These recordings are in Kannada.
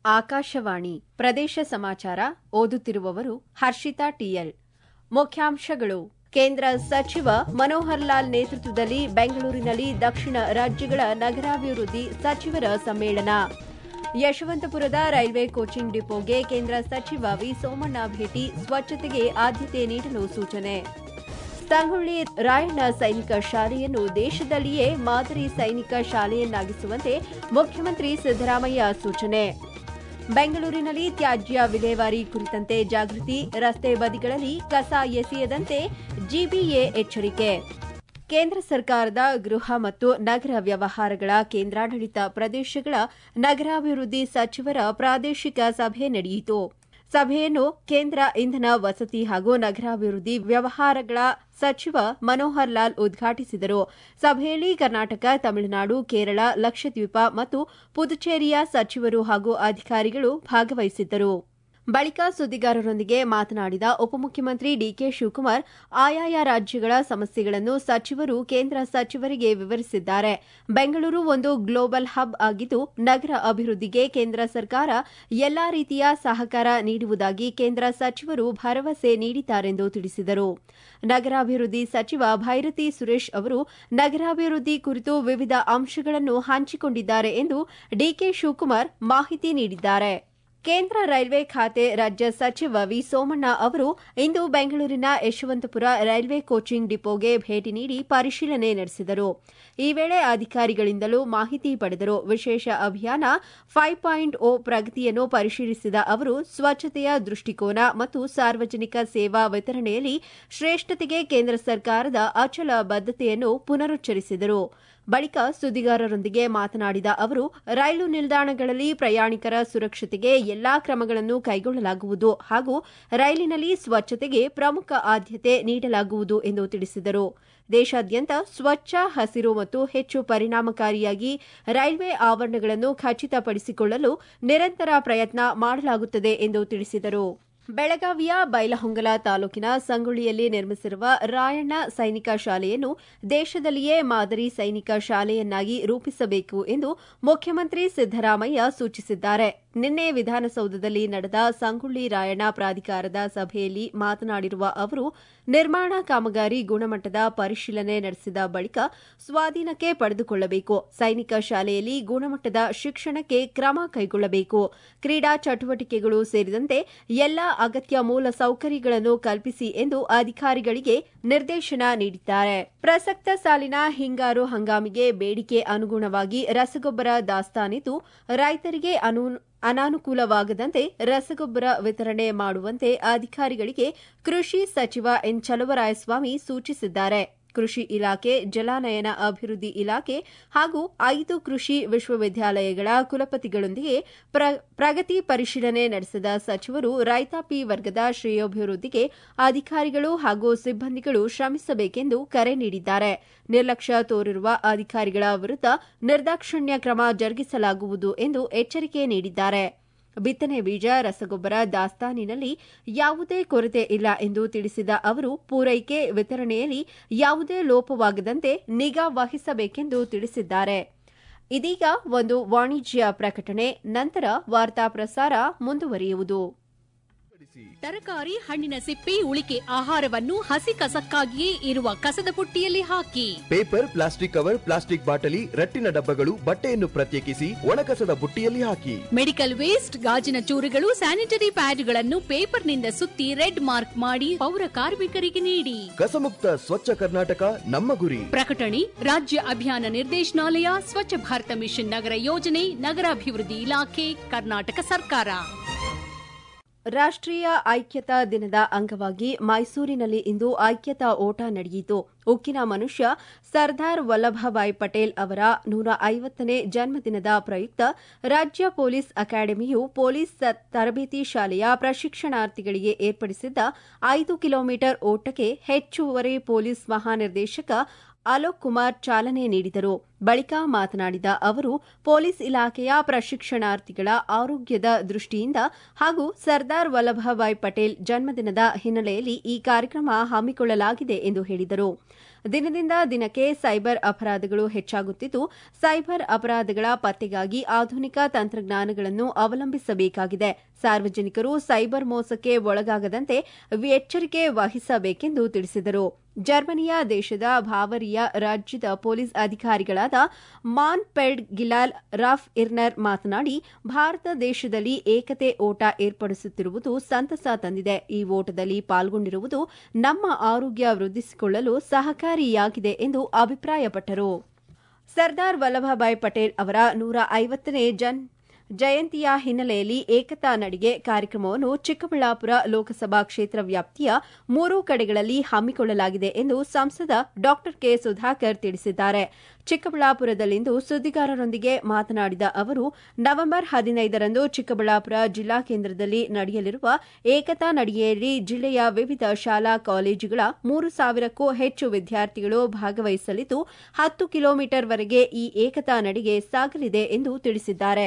ಆಕಾಶವಾಣಿ ಪ್ರದೇಶ ಸಮಾಚಾರ ಓದುತ್ತಿರುವವರು ಹರ್ಷಿತಾ ಟಿಎಲ್ ಮುಖ್ಯಾಂಶಗಳು ಕೇಂದ್ರ ಸಚಿವ ಮನೋಹರ್ ಲಾಲ್ ನೇತೃತ್ವದಲ್ಲಿ ಬೆಂಗಳೂರಿನಲ್ಲಿ ದಕ್ಷಿಣ ರಾಜ್ಯಗಳ ನಗರಾಭಿವೃದ್ಧಿ ಸಚಿವರ ಸಮ್ಮೇಳನ ಯಶವಂತಪುರದ ರೈಲ್ವೆ ಕೋಚಿಂಗ್ ಡಿಪೋಗೆ ಕೇಂದ್ರ ಸಚಿವ ವಿ ಸೋಮಣ್ಣ ಭೇಟಿ ಸ್ವಚ್ಛತೆಗೆ ಆದ್ಯತೆ ನೀಡಲು ಸೂಚನೆ ಸಂಗೊಳ್ಳಿ ರಾಯಣ್ಣ ಸೈನಿಕ ಶಾಲೆಯನ್ನು ದೇಶದಲ್ಲಿಯೇ ಮಾದರಿ ಸೈನಿಕ ಶಾಲೆಯನ್ನಾಗಿಸುವಂತೆ ಮುಖ್ಯಮಂತ್ರಿ ಸಿದ್ದರಾಮಯ್ಯ ಸೂಚನೆ ಬೆಂಗಳೂರಿನಲ್ಲಿ ತ್ಯಾಜ್ಯ ವಿಲೇವಾರಿ ಕುರಿತಂತೆ ಜಾಗೃತಿ ರಸ್ತೆ ಬದಿಗಳಲ್ಲಿ ಕಸ ಎಸೆಯದಂತೆ ಜಿಬಿಎ ಎಚ್ಚರಿಕೆ ಕೇಂದ್ರ ಸರ್ಕಾರದ ಗೃಹ ಮತ್ತು ನಗರ ವ್ಯವಹಾರಗಳ ಕೇಂದ್ರಾಡಳಿತ ಪ್ರದೇಶಗಳ ನಗರಾಭಿವೃದ್ಧಿ ಸಚಿವರ ಪ್ರಾದೇಶಿಕ ಸಭೆ ನಡೆಯಿತು ಸಭೆಯನ್ನು ಕೇಂದ್ರ ಇಂಧನ ವಸತಿ ಹಾಗೂ ನಗರಾಭಿವೃದ್ಧಿ ವ್ಯವಹಾರಗಳ ಸಚಿವ ಮನೋಹರ್ ಲಾಲ್ ಉದ್ಘಾಟಿಸಿದರು ಸಭೆಯಲ್ಲಿ ಕರ್ನಾಟಕ ತಮಿಳುನಾಡು ಕೇರಳ ಲಕ್ಷದ್ವೀಪ ಮತ್ತು ಪುದುಚೇರಿಯ ಸಚಿವರು ಹಾಗೂ ಅಧಿಕಾರಿಗಳು ಭಾಗವಹಿಸಿದ್ದರು ಬಳಿಕ ಸುದ್ದಿಗಾರರೊಂದಿಗೆ ಮಾತನಾಡಿದ ಉಪಮುಖ್ಯಮಂತ್ರಿ ಡಿಕೆ ಶಿವಕುಮಾರ್ ಆಯಾಯ ರಾಜ್ಯಗಳ ಸಮಸ್ಯೆಗಳನ್ನು ಸಚಿವರು ಕೇಂದ್ರ ಸಚಿವರಿಗೆ ವಿವರಿಸಿದ್ದಾರೆ ಬೆಂಗಳೂರು ಒಂದು ಗ್ಲೋಬಲ್ ಹಬ್ ಆಗಿದ್ದು ನಗರ ಅಭಿವೃದ್ಧಿಗೆ ಕೇಂದ್ರ ಸರ್ಕಾರ ಎಲ್ಲಾ ರೀತಿಯ ಸಹಕಾರ ನೀಡುವುದಾಗಿ ಕೇಂದ್ರ ಸಚಿವರು ಭರವಸೆ ನೀಡಿದ್ದಾರೆಂದು ತಿಳಿಸಿದರು ನಗರಾಭಿವೃದ್ಧಿ ಸಚಿವ ಭೈರತಿ ಸುರೇಶ್ ಅವರು ನಗರಾಭಿವೃದ್ಧಿ ಕುರಿತು ವಿವಿಧ ಅಂಶಗಳನ್ನು ಹಂಚಿಕೊಂಡಿದ್ದಾರೆ ಎಂದು ಡಿಕೆ ಶಿವಕುಮಾರ್ ಮಾಹಿತಿ ನೀಡಿದ್ದಾರೆ ಕೇಂದ್ರ ರೈಲ್ವೆ ಖಾತೆ ರಾಜ್ಯ ಸಚಿವ ವಿ ಸೋಮಣ್ಣ ಅವರು ಇಂದು ಬೆಂಗಳೂರಿನ ಯಶವಂತಪುರ ರೈಲ್ವೆ ಕೋಚಿಂಗ್ ಡಿಪೋಗೆ ಭೇಟಿ ನೀಡಿ ಪರಿಶೀಲನೆ ನಡೆಸಿದರು ಈ ವೇಳೆ ಅಧಿಕಾರಿಗಳಿಂದಲೂ ಮಾಹಿತಿ ಪಡೆದರು ವಿಶೇಷ ಅಭಿಯಾನ ಫೈವ್ ಪಾಯಿಂಟ್ ಓ ಪ್ರಗತಿಯನ್ನು ಪರಿಶೀಲಿಸಿದ ಅವರು ಸ್ವಚ್ಛತೆಯ ದೃಷ್ಟಿಕೋನ ಮತ್ತು ಸಾರ್ವಜನಿಕ ಸೇವಾ ವಿತರಣೆಯಲ್ಲಿ ಶ್ರೇಷ್ಠತೆಗೆ ಕೇಂದ್ರ ಸರ್ಕಾರದ ಅಚಲ ಬದ್ಧತೆಯನ್ನು ಪುನರುಚ್ಚರಿಸಿದರು ಬಳಿಕ ಸುದ್ದಿಗಾರರೊಂದಿಗೆ ಮಾತನಾಡಿದ ಅವರು ರೈಲು ನಿಲ್ದಾಣಗಳಲ್ಲಿ ಪ್ರಯಾಣಿಕರ ಸುರಕ್ಷತೆಗೆ ಎಲ್ಲಾ ಕ್ರಮಗಳನ್ನು ಕೈಗೊಳ್ಳಲಾಗುವುದು ಹಾಗೂ ರೈಲಿನಲ್ಲಿ ಸ್ವಚ್ಛತೆಗೆ ಪ್ರಮುಖ ಆದ್ಯತೆ ನೀಡಲಾಗುವುದು ಎಂದು ತಿಳಿಸಿದರು ದೇಶಾದ್ಯಂತ ಸ್ವಚ್ಛ ಹಸಿರು ಮತ್ತು ಹೆಚ್ಚು ಪರಿಣಾಮಕಾರಿಯಾಗಿ ರೈಲ್ವೆ ಆವರಣಗಳನ್ನು ಖಚಿತಪಡಿಸಿಕೊಳ್ಳಲು ನಿರಂತರ ಪ್ರಯತ್ನ ಮಾಡಲಾಗುತ್ತದೆ ಎಂದು ತಿಳಿಸಿದರು ಬೆಳಗಾವಿಯ ಬೈಲಹೊಂಗಲ ತಾಲೂಕಿನ ಸಂಗೊಳ್ಳಿಯಲ್ಲಿ ನಿರ್ಮಿಸಿರುವ ರಾಯಣ್ಣ ಸೈನಿಕ ಶಾಲೆಯನ್ನು ದೇಶದಲ್ಲಿಯೇ ಮಾದರಿ ಸೈನಿಕ ಶಾಲೆಯನ್ನಾಗಿ ರೂಪಿಸಬೇಕು ಎಂದು ಮುಖ್ಯಮಂತ್ರಿ ಸಿದ್ದರಾಮಯ್ಯ ಸೂಚಿಸಿದ್ದಾರೆ ನಿನ್ನೆ ವಿಧಾನಸೌಧದಲ್ಲಿ ನಡೆದ ಸಂಗೊಳ್ಳಿ ರಾಯಣ್ಣ ಪ್ರಾಧಿಕಾರದ ಸಭೆಯಲ್ಲಿ ಮಾತನಾಡಿರುವ ಅವರು ನಿರ್ಮಾಣ ಕಾಮಗಾರಿ ಗುಣಮಟ್ಟದ ಪರಿಶೀಲನೆ ನಡೆಸಿದ ಬಳಿಕ ಸ್ವಾಧೀನಕ್ಕೆ ಪಡೆದುಕೊಳ್ಳಬೇಕು ಸೈನಿಕ ಶಾಲೆಯಲ್ಲಿ ಗುಣಮಟ್ಟದ ಶಿಕ್ಷಣಕ್ಕೆ ಕ್ರಮ ಕೈಗೊಳ್ಳಬೇಕು ಕ್ರೀಡಾ ಚಟುವಟಿಕೆಗಳು ಸೇರಿದಂತೆ ಎಲ್ಲಾ ಅಗತ್ಯ ಮೂಲ ಸೌಕರ್ಯಗಳನ್ನು ಕಲ್ಪಿಸಿ ಎಂದು ಅಧಿಕಾರಿಗಳಿಗೆ ನಿರ್ದೇಶನ ನೀಡಿದ್ದಾರೆ ಪ್ರಸಕ್ತ ಸಾಲಿನ ಹಿಂಗಾರು ಹಂಗಾಮಿಗೆ ಬೇಡಿಕೆ ಅನುಗುಣವಾಗಿ ರಸಗೊಬ್ಬರ ದಾಸ್ತಾನಿದ್ದು ರೈತರಿಗೆ ಅನಾನುಕೂಲವಾಗದಂತೆ ರಸಗೊಬ್ಬರ ವಿತರಣೆ ಮಾಡುವಂತೆ ಅಧಿಕಾರಿಗಳಿಗೆ ಕೃಷಿ ಸಚಿವ ಎನ್ ಚಲುವರಾಯಸ್ವಾಮಿ ಸೂಚಿಸಿದ್ದಾರೆ ಕೃಷಿ ಇಲಾಖೆ ಜಲಾನಯನ ಅಭಿವೃದ್ಧಿ ಇಲಾಖೆ ಹಾಗೂ ಐದು ಕೃಷಿ ವಿಶ್ವವಿದ್ಯಾಲಯಗಳ ಕುಲಪತಿಗಳೊಂದಿಗೆ ಪ್ರಗತಿ ಪರಿಶೀಲನೆ ನಡೆಸಿದ ಸಚಿವರು ರೈತಾಪಿ ವರ್ಗದ ಶ್ರೇಯೋಭಿವೃದ್ಧಿಗೆ ಅಧಿಕಾರಿಗಳು ಹಾಗೂ ಸಿಬ್ಬಂದಿಗಳು ಶ್ರಮಿಸಬೇಕೆಂದು ಕರೆ ನೀಡಿದ್ದಾರೆ ನಿರ್ಲಕ್ಷ್ಯ ತೋರಿರುವ ಅಧಿಕಾರಿಗಳ ವಿರುದ್ಧ ನಿರ್ದಾಕ್ಷಣ್ಯ ಕ್ರಮ ಜರುಗಿಸಲಾಗುವುದು ಎಂದು ಎಚ್ಚರಿಕೆ ನೀಡಿದ್ದಾರೆ ಬಿತ್ತನೆ ಬೀಜ ರಸಗೊಬ್ಬರ ದಾಸ್ತಾನಿನಲ್ಲಿ ಯಾವುದೇ ಕೊರತೆ ಇಲ್ಲ ಎಂದು ತಿಳಿಸಿದ ಅವರು ಪೂರೈಕೆ ವಿತರಣೆಯಲ್ಲಿ ಯಾವುದೇ ಲೋಪವಾಗದಂತೆ ನಿಗಾ ವಹಿಸಬೇಕೆಂದು ತಿಳಿಸಿದ್ದಾರೆ ಇದೀಗ ಒಂದು ವಾಣಿಜ್ಯ ಪ್ರಕಟಣೆ ನಂತರ ವಾರ್ತಾ ಪ್ರಸಾರ ಮುಂದುವರಿಯುವುದು ತರಕಾರಿ ಹಣ್ಣಿನ ಸಿಪ್ಪೆ ಉಳಿಕೆ ಆಹಾರವನ್ನು ಹಸಿ ಕಸಕ್ಕಾಗಿಯೇ ಇರುವ ಕಸದ ಪುಟ್ಟಿಯಲ್ಲಿ ಹಾಕಿ ಪೇಪರ್ ಪ್ಲಾಸ್ಟಿಕ್ ಕವರ್ ಪ್ಲಾಸ್ಟಿಕ್ ಬಾಟಲಿ ರಟ್ಟಿನ ಡಬ್ಬಗಳು ಬಟ್ಟೆಯನ್ನು ಪ್ರತ್ಯೇಕಿಸಿ ಒಣಕಸದ ಬುಟ್ಟಿಯಲ್ಲಿ ಹಾಕಿ ಮೆಡಿಕಲ್ ವೇಸ್ಟ್ ಗಾಜಿನ ಚೂರುಗಳು ಸ್ಯಾನಿಟರಿ ಪ್ಯಾಡ್ಗಳನ್ನು ಪೇಪರ್ನಿಂದ ಸುತ್ತಿ ರೆಡ್ ಮಾರ್ಕ್ ಮಾಡಿ ಪೌರ ಕಾರ್ಮಿಕರಿಗೆ ನೀಡಿ ಕಸಮುಕ್ತ ಸ್ವಚ್ಛ ಕರ್ನಾಟಕ ನಮ್ಮ ಗುರಿ ಪ್ರಕಟಣೆ ರಾಜ್ಯ ಅಭಿಯಾನ ನಿರ್ದೇಶನಾಲಯ ಸ್ವಚ್ಛ ಭಾರತ ಮಿಷನ್ ನಗರ ಯೋಜನೆ ನಗರಾಭಿವೃದ್ಧಿ ಇಲಾಖೆ ಕರ್ನಾಟಕ ಸರ್ಕಾರ ರಾಷ್ಟ್ರೀಯ ಐಕ್ಯತಾ ದಿನದ ಅಂಗವಾಗಿ ಮೈಸೂರಿನಲ್ಲಿ ಇಂದು ಐಕ್ಯತಾ ಓಟ ನಡೆಯಿತು ಉಕ್ಕಿನ ಮನುಷ್ಯ ಸರ್ದಾರ್ ವಲ್ಲಭಭಾಯ್ ಪಟೇಲ್ ಅವರ ನೂರ ಐವತ್ತನೇ ಜನ್ಮದಿನದ ಪ್ರಯುಕ್ತ ರಾಜ್ಯ ಪೊಲೀಸ್ ಅಕಾಡೆಮಿಯು ಪೊಲೀಸ್ ತರಬೇತಿ ಶಾಲೆಯ ಪ್ರಶಿಕ್ಷಣಾರ್ಥಿಗಳಿಗೆ ಏರ್ಪಡಿಸಿದ್ದ ಐದು ಕಿಲೋಮೀಟರ್ ಓಟಕ್ಕೆ ಹೆಚ್ಚುವರಿ ಪೊಲೀಸ್ ಮಹಾನಿರ್ದೇಶಕ ಅಲೋಕ್ ಕುಮಾರ್ ಚಾಲನೆ ನೀಡಿದರು ಬಳಿಕ ಮಾತನಾಡಿದ ಅವರು ಪೊಲೀಸ್ ಇಲಾಖೆಯ ಪ್ರಶಿಕ್ಷಣಾರ್ಥಿಗಳ ಆರೋಗ್ಯದ ದೃಷ್ಟಿಯಿಂದ ಹಾಗೂ ಸರ್ದಾರ್ ವಲ್ಲಭಭಾಯ್ ಪಟೇಲ್ ಜನ್ಮದಿನದ ಹಿನ್ನೆಲೆಯಲ್ಲಿ ಈ ಕಾರ್ಯಕ್ರಮ ಹಮ್ಮಿಕೊಳ್ಳಲಾಗಿದೆ ಎಂದು ಹೇಳಿದರು ದಿನದಿಂದ ದಿನಕ್ಕೆ ಸೈಬರ್ ಅಪರಾಧಗಳು ಹೆಚ್ಚಾಗುತ್ತಿದ್ದು ಸೈಬರ್ ಅಪರಾಧಗಳ ಪತ್ತೆಗಾಗಿ ಆಧುನಿಕ ತಂತ್ರಜ್ಞಾನಗಳನ್ನು ಅವಲಂಬಿಸಬೇಕಾಗಿದೆ ಸಾರ್ವಜನಿಕರು ಸೈಬರ್ ಮೋಸಕ್ಕೆ ಒಳಗಾಗದಂತೆ ಎಚ್ಚರಿಕೆ ವಹಿಸಬೇಕೆಂದು ತಿಳಿಸಿದರು ಜರ್ಮನಿಯ ದೇಶದ ಭಾವರಿಯ ರಾಜ್ಯದ ಪೊಲೀಸ್ ಅಧಿಕಾರಿಗಳಾದ ಮಾನ್ ಪೆಡ್ ಗಿಲಾಲ್ ರಾಫ್ ಇರ್ನರ್ ಮಾತನಾಡಿ ಭಾರತ ದೇಶದಲ್ಲಿ ಏಕತೆ ಓಟ ಏರ್ಪಡಿಸುತ್ತಿರುವುದು ಸಂತಸ ತಂದಿದೆ ಈ ಓಟದಲ್ಲಿ ಪಾಲ್ಗೊಂಡಿರುವುದು ನಮ್ಮ ಆರೋಗ್ಯ ವೃದ್ಧಿಸಿಕೊಳ್ಳಲು ಸಹಕಾರಿಯಾಗಿದೆ ಎಂದು ಅಭಿಪ್ರಾಯಪಟ್ಟರು ಸರ್ದಾರ್ ವಲ್ಲಭಭಾಯ್ ಪಟೇಲ್ ಅವರ ನೂರ ಐವತ್ತನೇ ಜನ್ ಜಯಂತಿಯ ಹಿನ್ನೆಲೆಯಲ್ಲಿ ಏಕತಾ ನಡಿಗೆ ಕಾರ್ಯಕ್ರಮವನ್ನು ಚಿಕ್ಕಬಳ್ಳಾಪುರ ಲೋಕಸಭಾ ಕ್ಷೇತ್ರ ವ್ಯಾಪ್ತಿಯ ಮೂರು ಕಡೆಗಳಲ್ಲಿ ಹಮ್ಮಿಕೊಳ್ಳಲಾಗಿದೆ ಎಂದು ಸಂಸದ ಡಾ ಕೆ ಸುಧಾಕರ್ ತಿಳಿಸಿದ್ದಾರೆ ಚಿಕ್ಕಬಳ್ಳಾಪುರದಲ್ಲಿಂದು ಸುದ್ದಿಗಾರರೊಂದಿಗೆ ಮಾತನಾಡಿದ ಅವರು ನವೆಂಬರ್ ಹದಿನೈದರಂದು ಚಿಕ್ಕಬಳ್ಳಾಪುರ ಜಿಲ್ಲಾ ಕೇಂದ್ರದಲ್ಲಿ ನಡೆಯಲಿರುವ ಏಕತಾ ನಡಿಗೆಯಲ್ಲಿ ಜಿಲ್ಲೆಯ ವಿವಿಧ ಶಾಲಾ ಕಾಲೇಜುಗಳ ಮೂರು ಸಾವಿರಕ್ಕೂ ಹೆಚ್ಚು ವಿದ್ಯಾರ್ಥಿಗಳು ಭಾಗವಹಿಸಲಿದ್ದು ಹತ್ತು ಕಿಲೋಮೀಟರ್ವರೆಗೆ ಈ ಏಕತಾ ನಡಿಗೆ ಸಾಗಲಿದೆ ಎಂದು ತಿಳಿಸಿದ್ದಾರೆ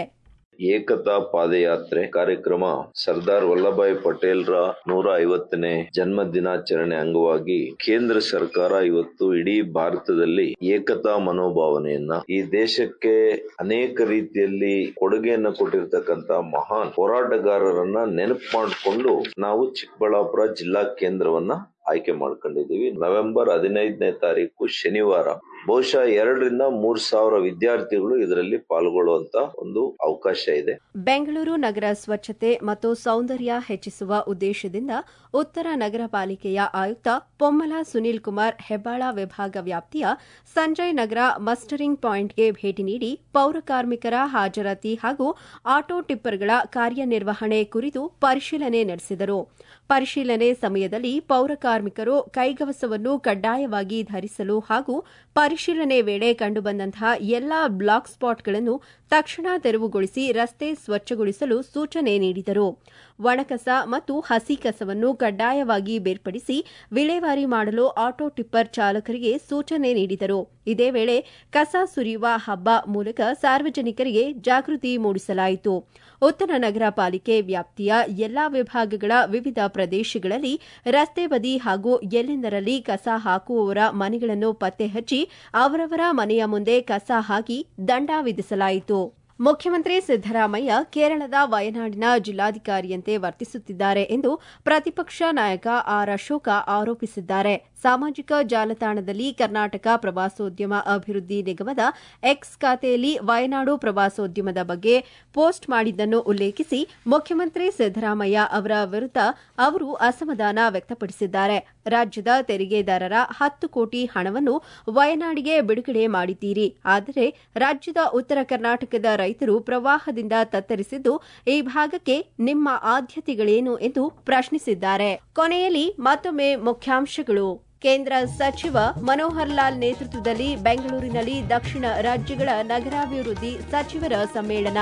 ಏಕತಾ ಪಾದಯಾತ್ರೆ ಕಾರ್ಯಕ್ರಮ ಸರ್ದಾರ್ ವಲ್ಲಭಾಯ್ ಪಟೇಲ್ರ ನೂರ ಐವತ್ತನೇ ಜನ್ಮ ದಿನಾಚರಣೆ ಅಂಗವಾಗಿ ಕೇಂದ್ರ ಸರ್ಕಾರ ಇವತ್ತು ಇಡೀ ಭಾರತದಲ್ಲಿ ಏಕತಾ ಮನೋಭಾವನೆಯನ್ನ ಈ ದೇಶಕ್ಕೆ ಅನೇಕ ರೀತಿಯಲ್ಲಿ ಕೊಡುಗೆಯನ್ನ ಕೊಟ್ಟಿರ್ತಕ್ಕಂತ ಮಹಾನ್ ಹೋರಾಟಗಾರರನ್ನ ನೆನಪು ಮಾಡಿಕೊಂಡು ನಾವು ಚಿಕ್ಕಬಳ್ಳಾಪುರ ಜಿಲ್ಲಾ ಕೇಂದ್ರವನ್ನ ಆಯ್ಕೆ ಮಾಡ್ಕೊಂಡಿದೀವಿ ನವೆಂಬರ್ ಹದಿನೈದನೇ ತಾರೀಕು ಶನಿವಾರ ಬಹುಶಃ ಎರಡರಿಂದ ಮೂರ್ ಸಾವಿರ ವಿದ್ಯಾರ್ಥಿಗಳು ಇದರಲ್ಲಿ ಪಾಲ್ಗೊಳ್ಳುವಂತ ಒಂದು ಅವಕಾಶ ಇದೆ ಬೆಂಗಳೂರು ನಗರ ಸ್ವಚ್ಛತೆ ಮತ್ತು ಸೌಂದರ್ಯ ಹೆಚ್ಚಿಸುವ ಉದ್ದೇಶದಿಂದ ಉತ್ತರ ನಗರ ಪಾಲಿಕೆಯ ಆಯುಕ್ತ ಪೊಮ್ಮಲ ಸುನೀಲ್ ಕುಮಾರ್ ಹೆಬ್ಬಾಳ ವಿಭಾಗ ವ್ಯಾಪ್ತಿಯ ಸಂಜಯ್ ನಗರ ಮಸ್ಟರಿಂಗ್ ಪಾಯಿಂಟ್ಗೆ ಭೇಟಿ ನೀಡಿ ಪೌರ ಕಾರ್ಮಿಕರ ಹಾಜರಾತಿ ಹಾಗೂ ಆಟೋ ಟಿಪ್ಪರ್ಗಳ ಕಾರ್ಯನಿರ್ವಹಣೆ ಕುರಿತು ಪರಿಶೀಲನೆ ನಡೆಸಿದರು ಪರಿಶೀಲನೆ ಸಮಯದಲ್ಲಿ ಪೌರ ಕಾರ್ಮಿಕರು ಕೈಗವಸವನ್ನು ಕಡ್ಡಾಯವಾಗಿ ಧರಿಸಲು ಹಾಗೂ ಪರಿಶೀಲನೆ ವೇಳೆ ಕಂಡುಬಂದಂತಹ ಎಲ್ಲಾ ಬ್ಲಾಕ್ ಸ್ಪಾಟ್ಗಳನ್ನು ತಕ್ಷಣ ತೆರವುಗೊಳಿಸಿ ರಸ್ತೆ ಸ್ವಚ್ಛಗೊಳಿಸಲು ಸೂಚನೆ ನೀಡಿದರು ಒಣಕಸ ಮತ್ತು ಹಸಿ ಕಸವನ್ನು ಕಡ್ಡಾಯವಾಗಿ ಬೇರ್ಪಡಿಸಿ ವಿಲೇವಾರಿ ಮಾಡಲು ಆಟೋ ಟಿಪ್ಪರ್ ಚಾಲಕರಿಗೆ ಸೂಚನೆ ನೀಡಿದರು ಇದೇ ವೇಳೆ ಕಸ ಸುರಿಯುವ ಹಬ್ಬ ಮೂಲಕ ಸಾರ್ವಜನಿಕರಿಗೆ ಜಾಗೃತಿ ಮೂಡಿಸಲಾಯಿತು ಉತ್ತರ ನಗರ ಪಾಲಿಕೆ ವ್ಯಾಪ್ತಿಯ ಎಲ್ಲಾ ವಿಭಾಗಗಳ ವಿವಿಧ ಪ್ರದೇಶಗಳಲ್ಲಿ ರಸ್ತೆ ಬದಿ ಹಾಗೂ ಎಲ್ಲೆಂದರಲ್ಲಿ ಕಸ ಹಾಕುವವರ ಮನೆಗಳನ್ನು ಪತ್ತೆ ಹಚ್ಚಿ ಅವರವರ ಮನೆಯ ಮುಂದೆ ಕಸ ಹಾಕಿ ದಂಡ ವಿಧಿಸಲಾಯಿತು ಮುಖ್ಯಮಂತ್ರಿ ಸಿದ್ದರಾಮಯ್ಯ ಕೇರಳದ ವಯನಾಡಿನ ಜಿಲ್ಲಾಧಿಕಾರಿಯಂತೆ ವರ್ತಿಸುತ್ತಿದ್ದಾರೆ ಎಂದು ಪ್ರತಿಪಕ್ಷ ನಾಯಕ ಆರ್ ಅಶೋಕ ಆರೋಪಿಸಿದ್ದಾರೆ ಸಾಮಾಜಿಕ ಜಾಲತಾಣದಲ್ಲಿ ಕರ್ನಾಟಕ ಪ್ರವಾಸೋದ್ಯಮ ಅಭಿವೃದ್ಧಿ ನಿಗಮದ ಎಕ್ಸ್ ಖಾತೆಯಲ್ಲಿ ವಯನಾಡು ಪ್ರವಾಸೋದ್ಯಮದ ಬಗ್ಗೆ ಪೋಸ್ಟ್ ಮಾಡಿದ್ದನ್ನು ಉಲ್ಲೇಖಿಸಿ ಮುಖ್ಯಮಂತ್ರಿ ಸಿದ್ದರಾಮಯ್ಯ ಅವರ ವಿರುದ್ದ ಅವರು ಅಸಮಾಧಾನ ವ್ಯಕ್ತಪಡಿಸಿದ್ದಾರೆ ರಾಜ್ಯದ ತೆರಿಗೆದಾರರ ಹತ್ತು ಕೋಟಿ ಹಣವನ್ನು ವಯನಾಡಿಗೆ ಬಿಡುಗಡೆ ಮಾಡಿದ್ದೀರಿ ಆದರೆ ರಾಜ್ಯದ ಉತ್ತರ ಕರ್ನಾಟಕದ ರೈತರು ಪ್ರವಾಹದಿಂದ ತತ್ತರಿಸಿದ್ದು ಈ ಭಾಗಕ್ಕೆ ನಿಮ್ಮ ಆದ್ಯತೆಗಳೇನು ಎಂದು ಪ್ರಶ್ನಿಸಿದ್ದಾರೆ ಕೊನೆಯಲ್ಲಿ ಮತ್ತೊಮ್ಮೆ ಮುಖ್ಯಾಂಶಗಳು ಕೇಂದ್ರ ಸಚಿವ ಮನೋಹರ್ ಲಾಲ್ ನೇತೃತ್ವದಲ್ಲಿ ಬೆಂಗಳೂರಿನಲ್ಲಿ ದಕ್ಷಿಣ ರಾಜ್ಯಗಳ ನಗರಾಭಿವೃದ್ಧಿ ಸಚಿವರ ಸಮ್ಮೇಳನ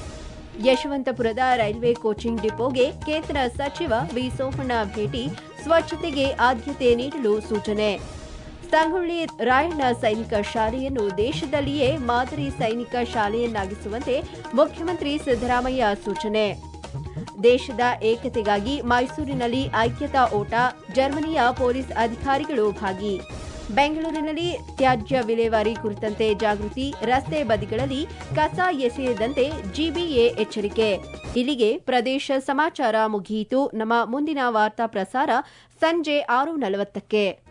ಯಶವಂತಪುರದ ರೈಲ್ವೆ ಕೋಚಿಂಗ್ ಡಿಪೋಗೆ ಕೇಂದ್ರ ಸಚಿವ ವಿ ಸೋಮಣ್ಣ ಭೇಟಿ ಸ್ವಚ್ಛತೆಗೆ ಆದ್ಯತೆ ನೀಡಲು ಸೂಚನೆ ಸಂಗೊಳ್ಳಿ ರಾಯಣ್ಣ ಸೈನಿಕ ಶಾಲೆಯನ್ನು ದೇಶದಲ್ಲಿಯೇ ಮಾದರಿ ಸೈನಿಕ ಶಾಲೆಯನ್ನಾಗಿಸುವಂತೆ ಮುಖ್ಯಮಂತ್ರಿ ಸಿದ್ದರಾಮಯ್ಯ ಸೂಚನೆ ದೇಶದ ಏಕತೆಗಾಗಿ ಮೈಸೂರಿನಲ್ಲಿ ಐಕ್ಯತಾ ಓಟ ಜರ್ಮನಿಯ ಪೊಲೀಸ್ ಅಧಿಕಾರಿಗಳು ಭಾಗಿ ಬೆಂಗಳೂರಿನಲ್ಲಿ ತ್ಯಾಜ್ಯ ವಿಲೇವಾರಿ ಕುರಿತಂತೆ ಜಾಗೃತಿ ರಸ್ತೆ ಬದಿಗಳಲ್ಲಿ ಕಸ ಎಸೆಯದಂತೆ ಜಿಬಿಎ ಎಚ್ಚರಿಕೆ ಇಲ್ಲಿಗೆ ಪ್ರದೇಶ ಸಮಾಚಾರ ಮುಗಿಯಿತು ನಮ್ಮ ಮುಂದಿನ ವಾರ್ತಾ ಪ್ರಸಾರ ಸಂಜೆ ಆರು ನಲವತ್ತಕ್ಕೆ